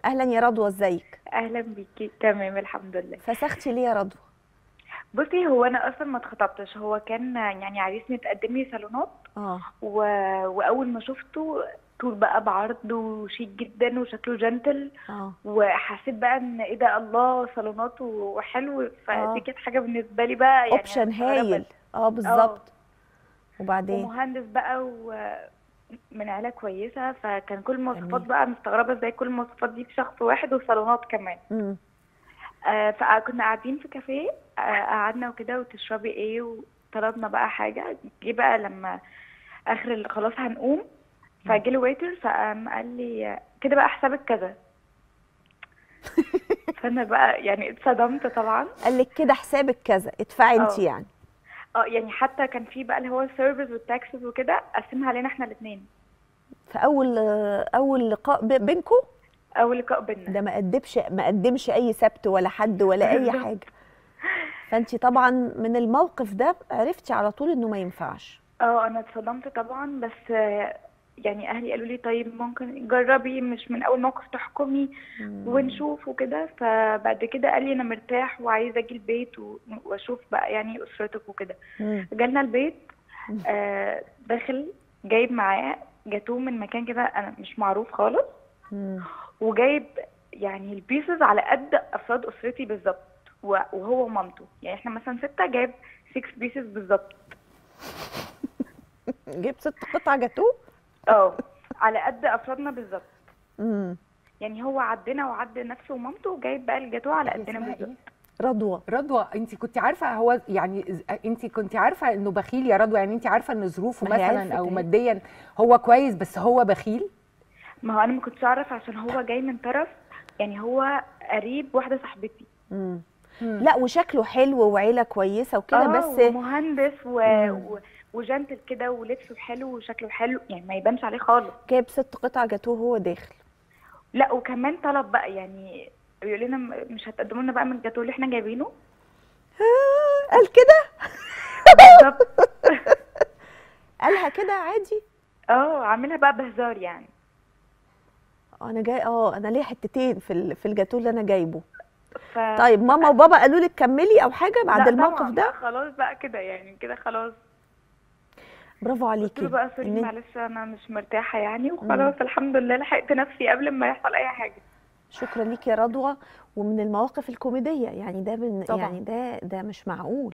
اهلا يا رضوى ازيك اهلا بيكي تمام الحمد لله فسختي ليه يا رضوى بصي هو انا اصلا ما اتخطبتش هو كان يعني عريس متقدم لي صالونات اه و... واول ما شفته طول بقى بعرض وشيك جدا وشكله جنتل اه وحسيت بقى ان ايه ده الله صالونات وحلو آه. فدي كانت حاجه بالنسبه لي بقى يعني اوبشن أنا مستغربة. هايل اه بالظبط وبعدين ومهندس بقى ومن عيله كويسه فكان كل المواصفات جميل. بقى مستغربه ازاي كل المواصفات دي في شخص واحد وصالونات كمان امم آه، فكنا قاعدين في كافيه آه، قعدنا وكده وتشربي ايه وطلبنا بقى حاجة جه بقى لما اخر ال- خلاص هنقوم فجه الويتر فقام قال لي آه، كده بقى حسابك كذا فانا بقى يعني اتصدمت طبعا قال لك كده حسابك كذا ادفعي انت آه. يعني اه يعني حتى كان في بقى اللي هو السيرفيس والتاكسز وكده قسمها علينا احنا الاثنين في اول اول لقاء ب- بينكم اول لقاء بينا ده ما قدمش ما قدمش اي سبت ولا حد ولا اي بالظبط. حاجه فانت طبعا من الموقف ده عرفتي على طول انه ما ينفعش اه انا اتصدمت طبعا بس آه، يعني اهلي قالوا لي طيب ممكن جربي مش من اول موقف تحكمي ونشوف وكده فبعد كده قال لي انا مرتاح وعايزه اجي البيت و- واشوف بقى يعني اسرتك وكده مم. جالنا البيت آه داخل جايب معاه جاتوه من مكان كده انا مش معروف خالص مم. وجايب يعني البيسز على قد افراد اسرتي بالظبط و- وهو ومامته يعني احنا مثلا ستة جايب 6 بيسز بالظبط جبت ست قطع جاتوه اه على قد افرادنا بالظبط مم. يعني هو عدنا وعد نفسه ومامته وجايب بقى الجاتوه على هي قدنا اسمها بالظبط رضوى رضوى انت كنت عارفه هو يعني انت كنت عارفه انه بخيل يا رضوى يعني انت عارفه ان ظروفه ما هي عرفت مثلا او اهي. ماديا هو كويس بس هو بخيل ما هو انا ما كنتش اعرف عشان هو جاي من طرف يعني هو قريب واحده صاحبتي مم. مم. لا وشكله حلو وعيله كويسه وكده اه بس ومهندس و... مم. و... وجنتل كده ولبسه حلو وشكله حلو يعني ما يبانش عليه خالص جايب ست قطع جاتوه وهو داخل لا وكمان طلب بقى يعني يقول لنا م- مش هتقدموا لنا بقى من الجاتوه اللي احنا جايبينه قال كده بالظبط قالها كده عادي اه عاملها بقى بهزار يعني انا جاي اه انا ليه حتتين في ال- في الجاتوه اللي انا جايبه ف... طيب ماما وبابا قالوا لك كملي او حاجه بعد لا الموقف طبعاً ده بقى خلاص بقى كده يعني كده خلاص برافو قلت عليكي له بقى سوري إن- معلش انا مش مرتاحه يعني وخلاص الحمد لله لحقت نفسي قبل ما يحصل اي حاجه شكرا ليكي يا رضوى ومن المواقف الكوميديه يعني ده من طبعاً. يعني ده ده مش معقول